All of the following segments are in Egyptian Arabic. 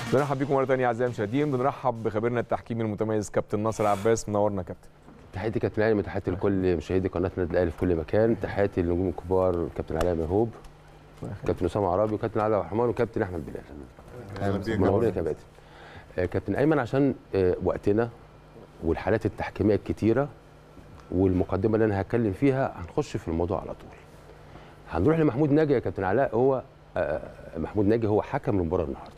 بنرحب بيكم مره ثانيه اعزائي المشاهدين بنرحب بخبيرنا التحكيمي المتميز كابتن ناصر عباس منورنا كابتن تحياتي كابتن علي تحياتي لكل مشاهدي قناه النادي الاهلي في كل مكان تحياتي للنجوم الكبار كابتن علاء مهوب كابتن اسامه عرابي وكابتن علي عبد الرحمن وكابتن احمد بلال اهلا بيك منورين يا كابتن. كباتن آه، كابتن ايمن عشان آه، وقتنا والحالات التحكيميه الكتيره والمقدمه اللي انا هتكلم فيها هنخش في الموضوع على طول هنروح لمحمود ناجي يا كابتن علاء هو آه، محمود ناجي هو حكم المباراه النهارده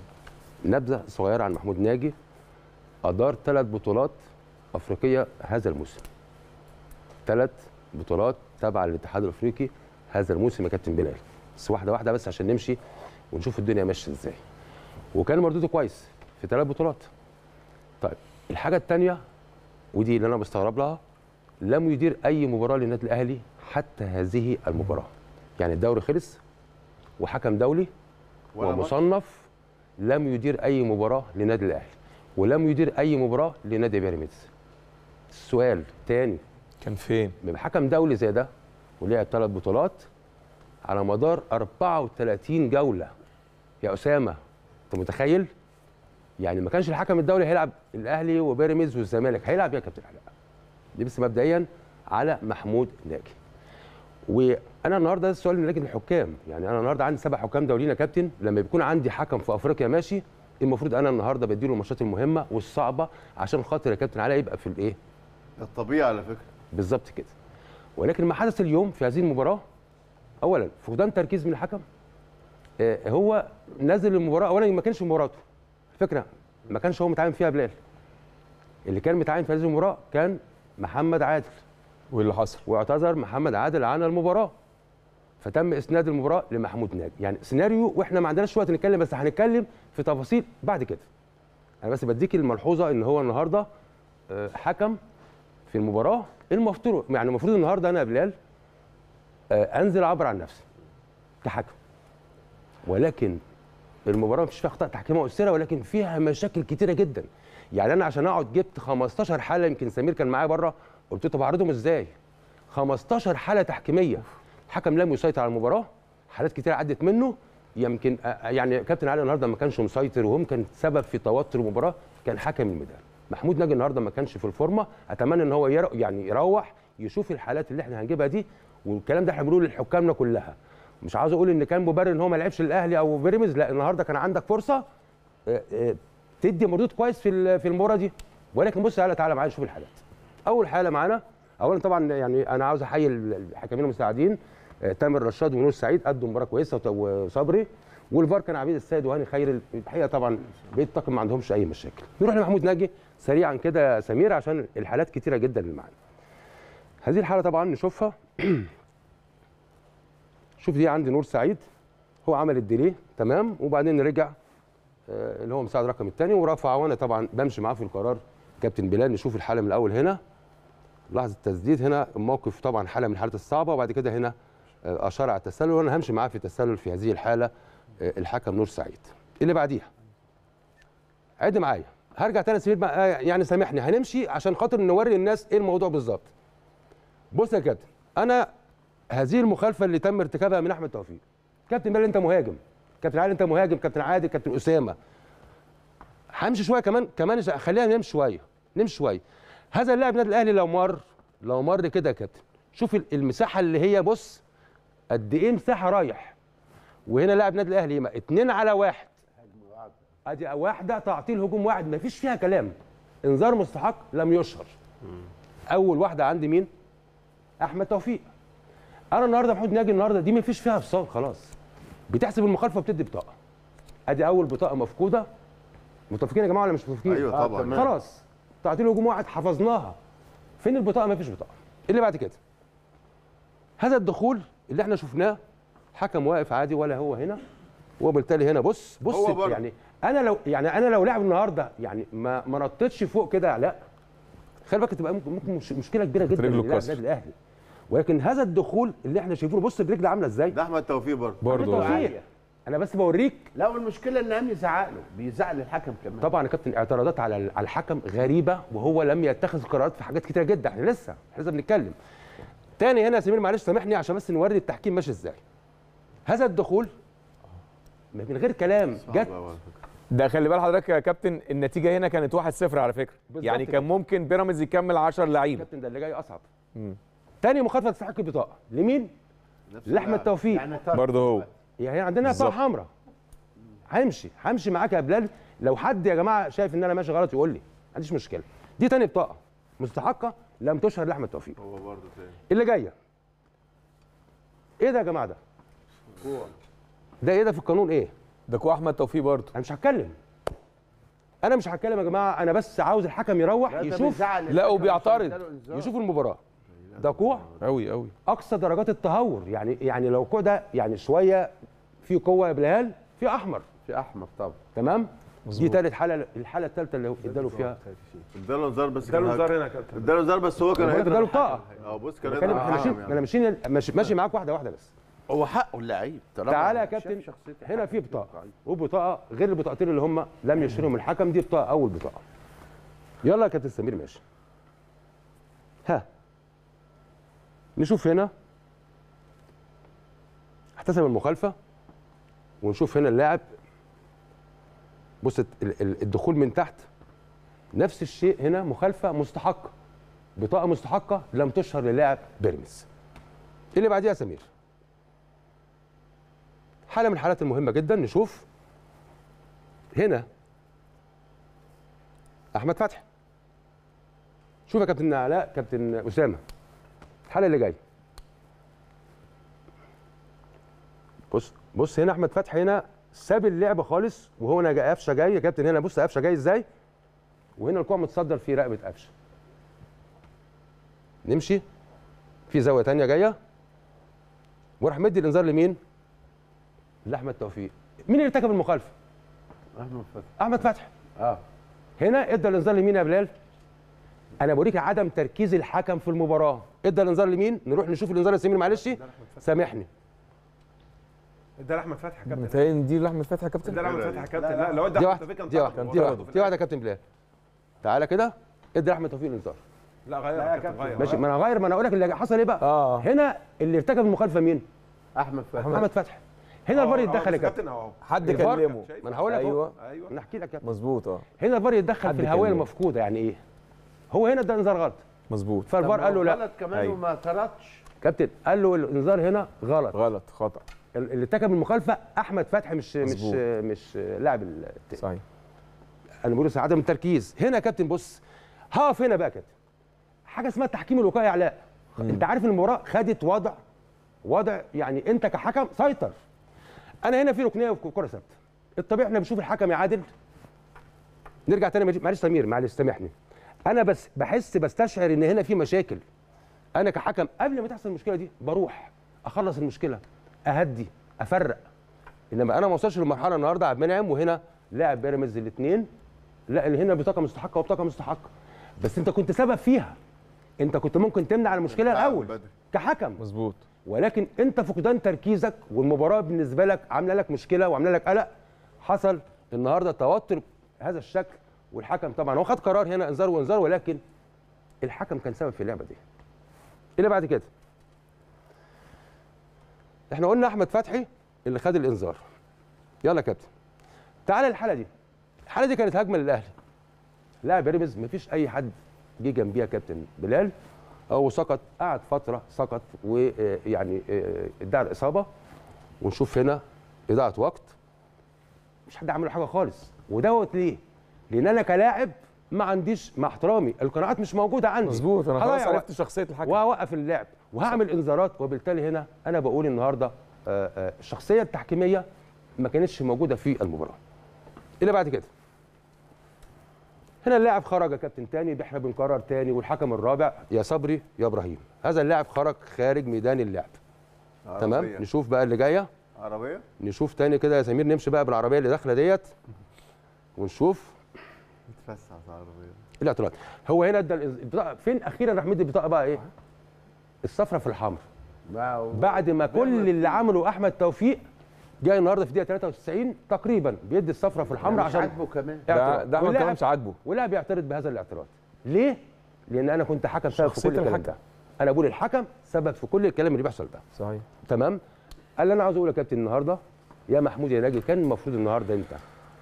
نبذه صغيره عن محمود ناجي ادار ثلاث بطولات افريقيه هذا الموسم ثلاث بطولات تبع للاتحاد الافريقي هذا الموسم يا كابتن بلال بس واحده واحده بس عشان نمشي ونشوف الدنيا ماشيه ازاي وكان مردوده كويس في ثلاث بطولات طيب الحاجه الثانيه ودي اللي انا مستغرب لها لم يدير اي مباراه للنادي الاهلي حتى هذه المباراه يعني الدوري خلص وحكم دولي ولا ماتش؟ ومصنف لم يدير اي مباراه للنادي الاهلي ولم يدير اي مباراه لنادي بيراميدز السؤال تاني كان فين بيبقى حكم دولي زي ده ولعب ثلاث بطولات على مدار 34 جوله يا اسامه انت متخيل؟ يعني ما كانش الحكم الدولي هيلعب الاهلي وبيراميدز والزمالك هيلعب يا كابتن علاء دي بس مبدئيا على محمود ناجي وانا النهارده ده السؤال من لجنه الحكام يعني انا النهارده عندي سبع حكام دوليين يا كابتن لما بيكون عندي حكم في افريقيا ماشي المفروض انا النهارده بديله الماتشات المهمه والصعبه عشان خاطر يا كابتن علاء يبقى في الايه ده الطبيعي على فكره بالظبط كده ولكن ما حدث اليوم في هذه المباراه اولا فقدان تركيز من الحكم آه، هو نزل المباراه اولا ما كانش في مباراته الفكره ما كانش هو متعاون فيها بلال اللي كان متعاون في هذه المباراه كان محمد عادل وايه اللي حصل واعتذر محمد عادل عن المباراه فتم اسناد المباراه لمحمود ناجي يعني سيناريو واحنا ما عندناش وقت نتكلم بس هنتكلم في تفاصيل بعد كده انا بس بديك الملحوظه ان هو النهارده آه، حكم في المباراه المفترض يعني المفروض النهارده انا يا بلال آه، انزل اعبر عن نفسي كحكم ولكن المباراه مش فيها اخطاء تحكيميه مؤثره ولكن فيها مشاكل كتيره جدا يعني انا عشان اقعد جبت 15 حاله يمكن سمير كان معايا بره قلت له طب اعرضهم ازاي 15 حاله تحكيميه الحكم لم يسيطر على المباراه حالات كتير عدت منه يمكن آه، يعني كابتن علي النهارده ما كانش مسيطر وهم كان سبب في توتر المباراه كان حكم الميدان محمود ناجي النهارده ما كانش في الفورمه اتمنى ان هو يرو يعني يروح يشوف الحالات اللي احنا هنجيبها دي والكلام ده احنا بنقوله لحكامنا كلها مش عاوز اقول ان كان مبرر ان هو ما لعبش الاهلي او بيراميدز لا النهارده كان عندك فرصه آه، آه، تدي مردود كويس في ال- في المباراه دي ولكن بص تعالى تعالى معايا نشوف الحالات اول حاله معانا اولا طبعا يعني انا عاوز احيي الحكمين المساعدين آه، تامر رشاد ونور سعيد قدوا مباراه كويسه وت- وصبري والفار كان عبيد السيد وهاني خير الحقيقه طبعا بقيه الطاقم ما عندهمش اي مشاكل نروح لمحمود ناجي سريعا كده يا سمير عشان الحالات كتيره جدا اللي معانا هذه الحاله طبعا نشوفها شوف دي عندي نور سعيد هو عمل الديليه تمام وبعدين رجع آه، اللي هو مساعد رقم الثاني ورفع وانا طبعا بمشي معاه في القرار كابتن بلال نشوف الحاله من الاول هنا لحظه التسديد هنا الموقف طبعا حاله من الحالات الصعبه وبعد كده هنا آه، اشار على التسلل وانا همشي معاه في التسلل في هذه الحاله آه، الحكم نور سعيد اللي بعديها عد معايا هرجع تاني يا سمير بقى، آه، يعني سامحني هنمشي عشان خاطر نوري الناس ايه الموضوع بالظبط بص يا كابتن انا هذه المخالفه اللي تم ارتكابها من احمد توفيق كابتن بلال انت مهاجم كابتن علي انت مهاجم كابتن عادل كابتن اسامه همشي شويه كمان كمان خلينا نمشي شويه نمشي شويه هذا اللاعب النادي الاهلي لو مر لو مر كده يا كابتن شوف ال- المساحه اللي هي بص قد ايه مساحه رايح وهنا لاعب النادي الاهلي يبقى اتنين على واحد ادي واحده تعطيل هجوم واحد مفيش فيها كلام انذار مستحق لم يشهر اول واحده عندي مين احمد توفيق انا النهارده محمود ناجي النهارده دي مفيش فيها افصال خلاص بتحسب المخالفه وبتدي بطاقه ادي اول بطاقه مفقوده متفقين يا جماعه ولا مش متفقين ايوه طبعا تمام. خلاص تعطيل هجوم واحد حفظناها فين البطاقه ما فيش بطاقه اللي بعد كده هذا الدخول اللي احنا شفناه حكم واقف عادي ولا هو هنا وبالتالي هنا بص بص هو برضه. يعني انا لو يعني انا لو لاعب النهارده يعني ما ما نطيتش فوق كده لا خلي بالك تبقى ممكن, ممكن مش مشكله كبيره جدا رجله للاعب اتكسر. النادي الاهلي ولكن هذا الدخول اللي احنا شايفينه بص الرجل عامله ازاي ده احمد توفيق برضه برضه عامل توفيق. انا بس بوريك لا والمشكله ان امن يزعق له بيزعق للحكم كمان طبعا يا كابتن اعتراضات على على الحكم غريبه وهو لم يتخذ قرارات في حاجات كتيره جدا احنا لسه احنا لسه بنتكلم تاني هنا يا سمير معلش سامحني عشان بس نوري التحكيم ماشي ازاي هذا الدخول من غير كلام صعب جت أوي على فكرة. ده خلي بال حضرتك يا كابتن النتيجه هنا كانت 1-0 على فكره بالظبط يعني كده. كان ممكن بيراميدز يكمل 10 لعيبه الكابتن ده اللي جاي اصعب مم. تاني مخالفه تستحق البطاقه لمين؟ نفس لاحمد اللاعب. توفيق يعني طرد. برضه هو يعني عندنا بطاقه بالظبط. حمراء همشي همشي معاك يا بلال لو حد يا جماعه شايف ان انا ماشي غلط يقول لي ما عنديش مشكله دي تاني بطاقه مستحقه لم تشهر لاحمد توفيق هو برضه تاني اللي جايه ايه ده يا جماعه ده ده ايه ده في القانون ايه ده كو احمد توفيق برضه انا مش هتكلم انا مش هتكلم يا جماعه انا بس عاوز الحكم يروح لا، ده يشوف بيزعل لا، الحكم وبيعترض. عشان اداله إنذار. يشوف المباراه ده كوع قوي قوي اقصى درجات التهور يعني يعني لو كوع ده يعني شويه في قوه يا بلال في احمر في احمر طبعا تمام دي مظبوط. ثالث حاله الحاله الثالثه اللي اداله فيها اداله انذار بس اداله كان انذار هنا يا كابتن اداله انذار بس هو كان بقول لك هيضرب اداله الحكم. بطاقة. اه بص كان بتكلم هيضرب احنا ماشيين الحكم انا ماشيين ماشي, ماشي معاك واحده واحده بس هو حقه اللعيب طالما تعالى يا شاف كابتن شخصية هنا الحكم. في بطاقه وبطاقه غير البطاقتين اللي هم لم يشيرهم الحكم دي بطاقه اول بطاقه يلا يا كابتن سمير ماشي ها نشوف هنا احتسب المخالفه ونشوف هنا اللاعب بص ال- ال- الدخول من تحت نفس الشيء هنا مخالفه مستحقه بطاقه مستحقه لم تشهر للاعب بيراميدز اللي بعديها يا سمير حاله من الحالات المهمه جدا نشوف هنا احمد فتحي شوف يا كابتن علاء كابتن اسامه الحاله اللي جايه بص بص هنا احمد فتحي هنا ساب اللعبه خالص وهو هنا جاي قفشه جاي يا كابتن هنا بص قفشه جاي ازاي وهنا الكوع متصدر في رقبه قفشه نمشي في زاويه تانية جايه وراح مدي الانذار لمين؟ لاحمد توفيق مين اللي ارتكب المخالفه؟ احمد فتحي احمد فتحي اه هنا ادى الانذار لمين يا بلال؟ انا بوريك عدم تركيز الحكم في المباراه ادى الانذار لمين؟ نروح نشوف الانذار يا سمير معلش سامحني ده لاحمد فتحي يا كابتن متهيألي دي لاحمد فتحي يا كابتن ده لاحمد فتحي يا كابتن لا، لا لا. لو دي ده واحده احمد دي واحده دي واحده دي واحده يا كابتن بلال تعالى كده ادى لاحمد توفيق الانذار لا غير لا يا يا كابتن كابتن. غير ماشي ما انا غير ما انا اقول لك اللي حصل ايه بقى؟ اه هنا اللي ارتكب المخالفه مين؟ احمد فتحي احمد فتحي هنا الفار يتدخل يا كابتن كابتن اهو حد الفار كلمه ما انا هقول لك أهو. ايوه ايوه انا احكي لك يا كابتن مظبوط اه هنا الفار يتدخل حد في الهويه كلمه. المفقوده يعني ايه؟ هو هنا ده انذار غلط مظبوط فالفار قال له لا غلط كمان أيوة. وما طردش كابتن قال له الانذار هنا غلط غلط خطا اللي ارتكب المخالفه احمد فتحي مش مش مظبوط. مش لاعب التاني صحيح انا بقول لسه عدم التركيز هنا يا كابتن بص هقف هنا بقى يا كابتن حاجه اسمها التحكيم الوقائي علاء انت عارف ان المباراه خدت وضع وضع يعني انت كحكم سيطر انا هنا في ركنيه وكره ثابته الطبيعي احنا بنشوف الحكم يعادل نرجع تاني معلش- معلش سمير معلش سامحني انا بس بحس بستشعر ان هنا في مشاكل انا كحكم قبل ما تحصل المشكله دي بروح اخلص المشكله اهدي افرق انما انا ما وصلش للمرحله النهارده عبد المنعم وهنا لاعب بيراميدز الاثنين لا اللي هنا بطاقه مستحقه وبطاقه مستحقه بس انت كنت سبب فيها انت كنت ممكن تمنع المشكله الاول بدري. كحكم مظبوط ولكن انت فقدان تركيزك والمباراه بالنسبه لك عامله لك مشكله وعامله لك قلق حصل النهارده توتر بهذا الشكل والحكم طبعا هو خد قرار هنا انذار وانذار ولكن الحكم كان سبب في اللعبه دي اللي بعد كده احنا قلنا احمد فتحي اللي خد الانذار يلا يا كابتن تعالى الحاله دي الحاله دي كانت هجمه للاهلي لاعب بيراميدز مفيش اي حد جه جنبيها كابتن بلال هو سقط قعد فتره سقط ويعني ادعى الاصابه ونشوف هنا اضاعه وقت مش حد عمل له حاجه خالص ودوت ليه؟ لان انا كلاعب ما عنديش مع احترامي القناعات مش موجوده عندي مظبوط انا خلاص هضيع عرفت وقت. شخصيه الحكم وهوقف اللعب وهعمل انذارات وبالتالي هنا انا بقول النهارده آه، آه، الشخصيه التحكيميه ما كانتش موجوده في المباراه. اللي بعد كده هنا اللاعب خرج يا كابتن تاني احنا بنكرر تاني والحكم الرابع يا صبري يا ابراهيم هذا اللاعب خرج خارج ميدان اللعب تمام عربية. نشوف بقى اللي جايه عربيه نشوف تاني كده يا سمير نمشي بقى بالعربيه اللي داخله ديت ونشوف اتفسح على العربيه الاعتراض هو هنا ادى الإنذ- البطاقه فين اخيرا راح مدي البطاقه بقى ايه الصفرة في الحمر بعد ما كل اللي عمله احمد توفيق جاي النهارده في دقيقه 93 تقريبا بيدي الصفرة في الحمراء مش عشان عاجبه كمان ده اعتراض. ده احمد واللاعب- كمان مش عاجبه ولاعب يعترض بهذا الاعتراض ليه لان انا كنت حكم سبب في شخصية كل الكلام الحكم. ده انا بقول الحكم سبب في كل الكلام اللي بيحصل ده صحيح تمام اللي انا عاوز اقوله يا كابتن النهارده يا محمود يا ناجي كان المفروض النهارده انت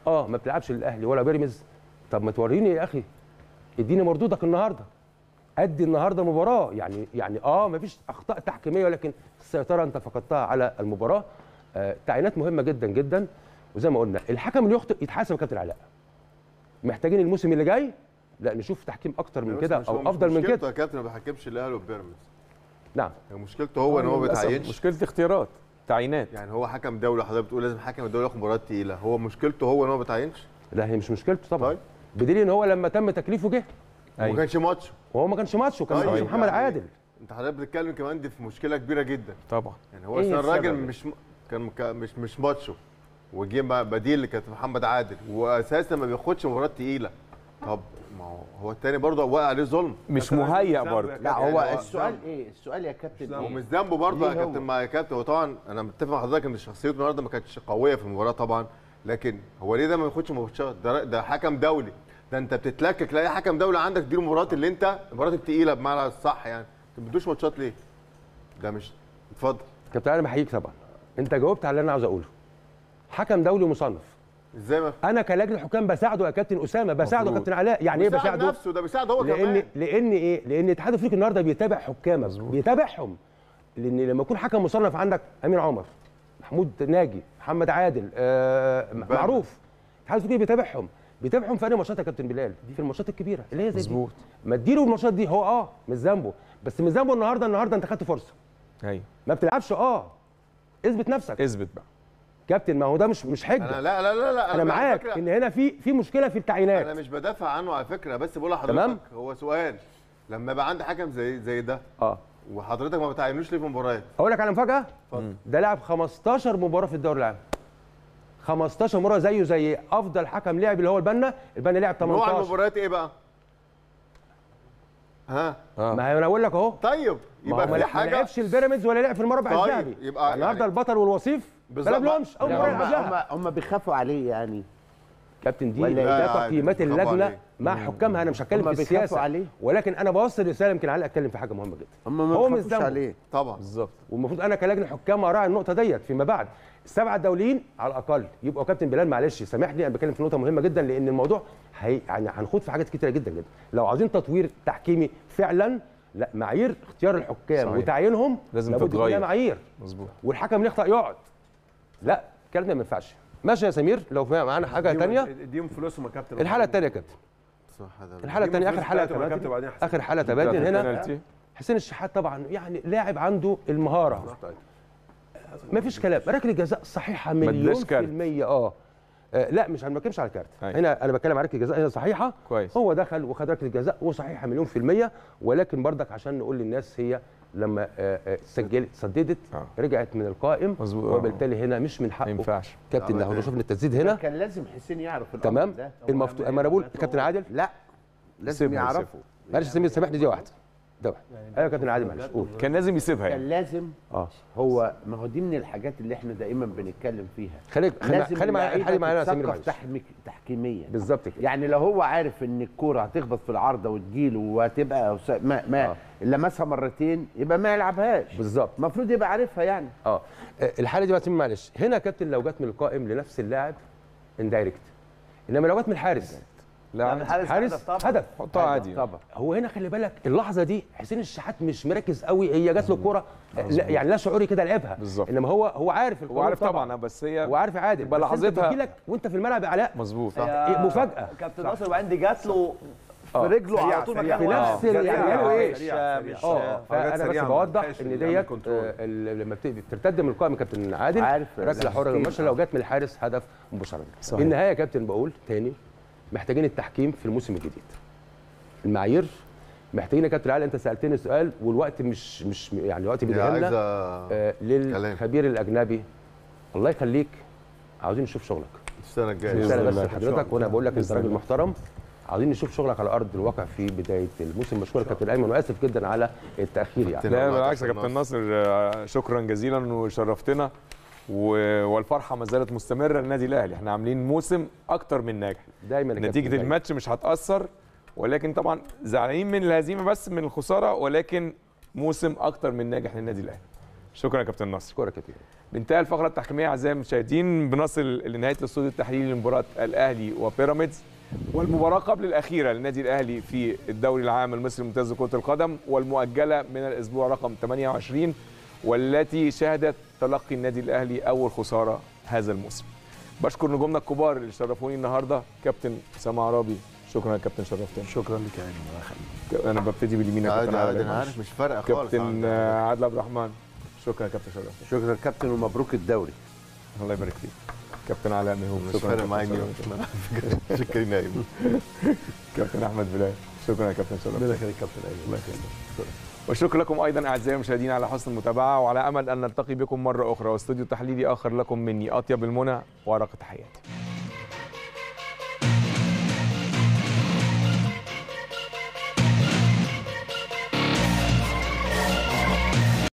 اه ما بتلعبش للاهلي ولا بيراميدز طب ما توريني يا اخي اديني مردودك النهارده ادي النهارده مباراه يعني يعني اه ما فيش اخطاء تحكيميه ولكن السيطره انت فقدتها على المباراه آه تعيينات مهمه جدا جدا وزي ما قلنا الحكم اللي يخطئ يتحاسب يا كابتن علاء محتاجين الموسم اللي جاي لا نشوف تحكيم اكتر من بس كده مش- هو او مش افضل من مشكلته كده يا كابتن ما بيحكمش الاهلي وبيراميدز نعم هي مشكلته هو ان هو ما للأسف بيتعينش مشكله اختيارات تعيينات يعني هو حكم دولي حضرتك بتقول لازم حكم الدولي ياخد مباريات تقيله هو مشكلته هو ان هو ما بيتعينش لا هي مش مشكلته طبعا طيب. بدليل ان هو لما تم تكليفه جه أيوة. وما كانش ماتش وهو ما كانش ماتشه كان طيب، ماتش محمد يعني عادل انت حضرتك بتتكلم كمان دي في مشكله كبيره جدا طبعا يعني هو إيه أصلاً الراجل السبب؟ مش م- كان مك- مش مش ماتشه وجه بقى بديل اللي كانت محمد عادل واساسا ما بياخدش مباريات تقيله طب ما هو هو التاني برضه وقع عليه ظلم مش كابتن مهيأ ذنبه برضه يا لا كابتن. هو يعني هو السؤال ذنب. ايه السؤال يا كابتن هو ايه مش ذنبه برضه يا ليه هو؟ كابتن مع يا كابتن هو طبعا انا متفق مع حضرتك ان شخصيته النهارده ما كانتش قويه في المباراه طبعا لكن هو ليه ده ما بياخدش ماتشات ده, ده حكم دولي ده انت بتتلكك لاي حكم دولي عندك دي المباريات اللي انت المباريات التقيله بمعنى الصح يعني انت ما بتدوش ماتشات ليه؟ ده مش اتفضل كابتن عادل بحييك طبعا انت جاوبت على اللي انا عاوز اقوله حكم دولي مصنف ازاي ما انا كلجنه حكام بساعده يا كابتن اسامه بساعده يا كابتن علاء يعني ايه بيساعد بساعده نفسه ده بيساعد هو لان كمان لان ايه لان الاتحاد الافريقي النهارده بيتابع حكامك بيتابعهم لان لما يكون حكم مصنف عندك امين عمر محمود ناجي محمد عادل آه م- بنا. معروف الاتحاد الافريقي بيتابعهم بيتابعهم في انهي ماتشات يا كابتن بلال في الماتشات الكبيره اللي هي زي دي مظبوط. ما اديله الماتشات دي هو اه مش ذنبه بس مش ذنبه النهارده النهارده انت خدت فرصه ايوه ما بتلعبش اه اثبت نفسك اثبت بقى كابتن ما هو ده مش مش حجه انا لا لا لا لا انا على معاك فكرة ان هنا في في مشكله في التعيينات انا مش بدافع عنه على فكره بس بقول لحضرتك تمام. هو سؤال لما يبقى عندي حكم زي زي ده اه وحضرتك ما بتعينوش ليه في مباريات اقول لك على مفاجاه اتفضل. ده لعب 15 مباراه في الدوري العام 15 مباراه زيه زي افضل حكم لعب اللي هو البنا البنا لعب نوع 18 المباريات ايه بقى؟ ها ما هي انا اقول لك اهو طيب ما يبقى هو ما في ما حاجه لعبش البيراميدز ولا لعب في المربع طيب، الذهبي يبقى النهارده يعني- البطل والوصيف ما بالظبط. لعبلهمش اول لا، مره هم يلعبها هم هم بيخافوا عليه يعني كابتن دي ولا ده لا، عادي، تقييمات بيخافوا اللجنه عليه. مع حكامها انا مش هتكلم هم في بيخافوا السياسه عليه. ولكن انا بوصل رساله يمكن علي اتكلم في حاجه مهمه جدا هم ما هو مش بيخافوش ذنبه. عليه طبعا بالظبط والمفروض انا كلجنه حكام اراعي النقطه ديت فيما بعد السبعه الدوليين على الاقل يبقوا كابتن بلال معلش سامحني انا بتكلم في نقطه مهمه جدا لان الموضوع هي يعني هنخوض في حاجات كتيره جدا جدا لو عاوزين تطوير تحكيمي فعلا لا معايير اختيار الحكام صحيح. وتعيينهم لازم لابد يكون تتغير. لها معايير مظبوط والحكم اللي يخطأ يقعد لا الكلام ده ما ينفعش ماشي يا سمير لو في معانا حاجه اديهم- ثانيه اديهم فلوسهم يا كابتن الحلقه الثانيه يا كابتن صح ده الحلقه الثانيه اخر فلوس حلقه بتاعتهم يا كابتن تبادل وبعدين حسين. اخر حلقه تبادل بتاعت هنا البنالتي. حسين الشحات طبعا يعني لاعب عنده المهاره ما فيش كلام ركله جزاء صحيحه مليون اداش في كارت. المية اه آه، لا مش انا ما بتكلمش على الكارت أيوة. هنا انا بتكلم على ركله جزاء هي صحيحه كويس. هو دخل وخد ركله جزاء وصحيحه مليون في المية ولكن برضك عشان نقول للناس هي لما آه، آه، سجلت سددت آه. رجعت من القائم مظبوط. آه. وبالتالي هنا مش من ما حقه ينفعش كابتن لا، لو ما شفنا التسديد هنا كان لازم حسين يعرف الأمر تمام ده المفتوح اما انا بقول كابتن عادل لا لازم سيبها، يعرفه معلش سمير سامحني دي واحده ده واحد ايوه يا كابتن عادل معلش قول كان لازم يسيبها كان يعني لازم اه هو ما هو دي من الحاجات اللي احنا دائما بنتكلم فيها خليك خلي لازم خلي معايا اللعيبة خلي معايا يا سمير تتثقف معلش تحميك تحكيميا بالظبط كده يعني لو هو عارف ان الكوره هتخبط في العارضه وتجيله وهتبقى وس- ما, ما آه. لمسها مرتين يبقى ما يلعبهاش بالظبط المفروض يبقى عارفها يعني اه آه، الحاله دي بقى سمير معلش هنا يا كابتن لو جت من القائم لنفس اللاعب اندايركت انما لو جت من الحارس لا عادي. حارس هدف حطها عادي طبعا هو هنا خلي بالك اللحظه دي حسين الشحات مش مركز قوي هي جات له الكوره لا يعني لا شعوري كده لعبها بالظبط. انما هو هو عارف هو القانون عارف طبعا بس هي هو عارف عادي يبقى بس أنت لحظتها- بتجيلك وانت في الملعب يا علاء مظبوط إيه، مفاجاه كابتن ناصر وبعدين دي جات له في آه. رجله سريعة، على طول سريعة. مكان في واقف. نفس ال- سريعة، يعني قالوا ايه سريعة، مش اه فانا بس سريعة، ما بوضح بتخش ان يعمل ديت كنترول. آه، ال- لما بت- بترتد من القائم كابتن عادل عارف ركله حره لا، للماتش لو جت من الحارس هدف مباشره صحيح. النهايه يا كابتن بقول تاني محتاجين التحكيم في الموسم الجديد المعايير محتاجين يا كابتن علي انت سالتني سؤال والوقت مش مش يعني الوقت هي بيدهمنا عايزه آه للخبير الاجنبي الله يخليك عاوزين نشوف شغلك السنه الجايه بإذن رساله بس الله. لحضرتك وانا بقول لك انت بإذن راجل الله. محترم عاوزين نشوف شغلك على ارض الواقع في بدايه الموسم مشكور يا كابتن ايمن واسف جدا على التاخير يعني كابتن لا والله بالعكس يا كابتن كابتن ناصر آه، شكرا جزيلا وشرفتنا و- والفرحه ما زالت مستمره للنادي الاهلي احنا عاملين موسم اكتر من ناجح دايما يا كابتن نتيجه دايماً. الماتش مش هتاثر ولكن طبعا زعلانين من الهزيمه بس من الخساره ولكن موسم اكتر من ناجح للنادي الاهلي شكرا يا كابتن نصر اشكرك كتير بانتهى الفقره التحكيميه اعزائي المشاهدين بنصل لنهايه الاستوديو التحليلي لمباراه الاهلي وبيراميدز والمباراه قبل الاخيره للنادي الاهلي في الدوري العام المصري الممتاز لكره القدم والمؤجله من الاسبوع رقم 28 والتي شهدت تلقي النادي الاهلي اول خساره هذا الموسم. بشكر نجومنا الكبار اللي شرفوني النهارده كابتن اسامه عرابي شكرا يا كابتن شرفتنا شكرا لك يا عيني الله يخليك انا ببتدي باليمين يا عادي كابتن عادي عادل. انا عارف مش فارقه خالص كابتن عندك. آه، عادل عبد الرحمن شكرا يا كابتن شرفتنا شكرا كابتن ومبروك الدوري الله يبارك فيك كابتن علاء ميهوب مش شكرا يا فارق معايا كابتن مين شرفتنا. شكرا نايم كابتن احمد بلال شكرا يا كابتن شرفتنا ربنا يخليك كابتن ايمن الله يخليك والشكر لكم ايضا اعزائي المشاهدين على حسن المتابعه وعلى امل ان نلتقي بكم مره اخرى واستوديو تحليلي اخر لكم مني اطيب المنى وارق تحياتي